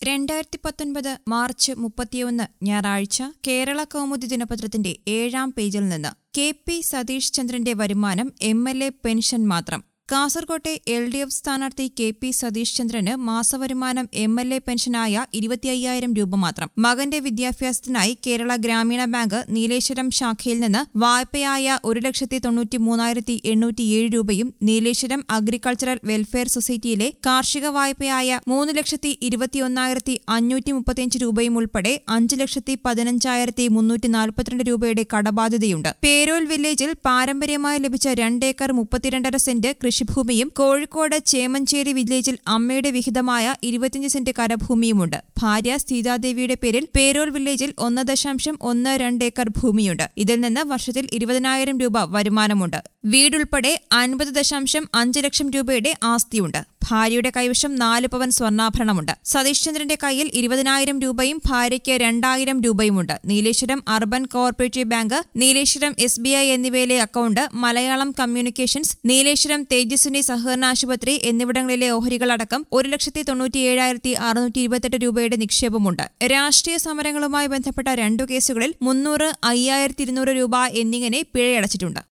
രണ്ടായിരത്തി പത്തൊൻപത് മാർച്ച് മുപ്പത്തിയൊന്ന് ഞായറാഴ്ച കേരള കൗമുദി ദിനപത്രത്തിന്റെ ഏഴാം പേജിൽ നിന്ന് കെ പി സതീഷ് ചന്ദ്രന്റെ വരുമാനം എം എൽ എ പെൻഷൻ മാത്രം കാസർകോട്ടെ എൽ ഡി എഫ് സ്ഥാനാർത്ഥി കെ പി സതീഷ് ചന്ദ്രന് മാസവരുമാനം എം എൽ എ പെൻഷനായ ഇരുപത്തി അയ്യായിരം രൂപ മാത്രം മകന്റെ വിദ്യാഭ്യാസത്തിനായി കേരള ഗ്രാമീണ ബാങ്ക് നീലേശ്വരം ശാഖയിൽ നിന്ന് വായ്പയായ ഒരു ലക്ഷത്തി തൊണ്ണൂറ്റി മൂന്നായിരത്തി എണ്ണൂറ്റിയേഴ് രൂപയും നീലേശ്വരം അഗ്രികൾച്ചറൽ വെൽഫെയർ സൊസൈറ്റിയിലെ കാർഷിക വായ്പയായ മൂന്ന് ലക്ഷത്തി ഇരുപത്തിയൊന്നായിരത്തി അഞ്ഞൂറ്റി മുപ്പത്തിയഞ്ച് രൂപയും ഉൾപ്പെടെ അഞ്ച് ലക്ഷത്തി പതിനഞ്ചായിരത്തി മുന്നൂറ്റി നാൽപ്പത്തിരണ്ട് രൂപയുടെ കടബാധ്യതയുണ്ട് പേരോൽ വില്ലേജിൽ പാരമ്പര്യമായി ലഭിച്ച രണ്ടേക്കർ മുപ്പത്തിരണ്ടര സെന്റ് കൃഷിഭൂമിയും കോഴിക്കോട് ചേമഞ്ചേരി വില്ലേജിൽ അമ്മയുടെ വിഹിതമായ ഇരുപത്തിയഞ്ച് സെന്റ് കരഭൂമിയുമുണ്ട് ഭാര്യ സീതാദേവിയുടെ പേരിൽ പേരോൽ വില്ലേജിൽ ഒന്ന് ദശാംശം ഒന്ന് രണ്ട് ഏക്കർ ഭൂമിയുണ്ട് ഇതിൽ നിന്ന് വർഷത്തിൽ ഇരുപതിനായിരം രൂപ വരുമാനമുണ്ട് വീടുൾപ്പെടെ അൻപത് ദശാംശം അഞ്ച് ലക്ഷം രൂപയുടെ ആസ്തിയുണ്ട് ഭാര്യയുടെ കൈവശം നാല് പവൻ സ്വർണ്ണാഭരണമുണ്ട് സതീഷ് ചന്ദ്രന്റെ കയ്യിൽ ഇരുപതിനായിരം രൂപയും ഭാര്യയ്ക്ക് രണ്ടായിരം രൂപയുമുണ്ട് Nileshwaram urban cooperative bank Nileshwaram S B I എന്നിവയിലെ അക്കൗണ്ട് മലയാളം കമ്മ്യൂണിക്കേഷൻസ് നീലേശ്വരം തേജസ്വിനി സഹകരണ ആശുപത്രി എന്നിവിടങ്ങളിലെ ഓഹരികളടക്കം ഒരു ലക്ഷത്തി തൊണ്ണൂറ്റിയേഴായിരത്തി അറുന്നൂറ്റി ഇരുപത്തെട്ട് രൂപയുടെ നിക്ഷേപമുണ്ട് രാഷ്ട്രീയ സമരങ്ങളുമായി ബന്ധപ്പെട്ട രണ്ടു കേസുകളിൽ മുന്നൂറ് അയ്യായിരത്തി ഇരുന്നൂറ് രൂപ എന്നിങ്ങനെ പിഴയടച്ചിട്ടുണ്ട്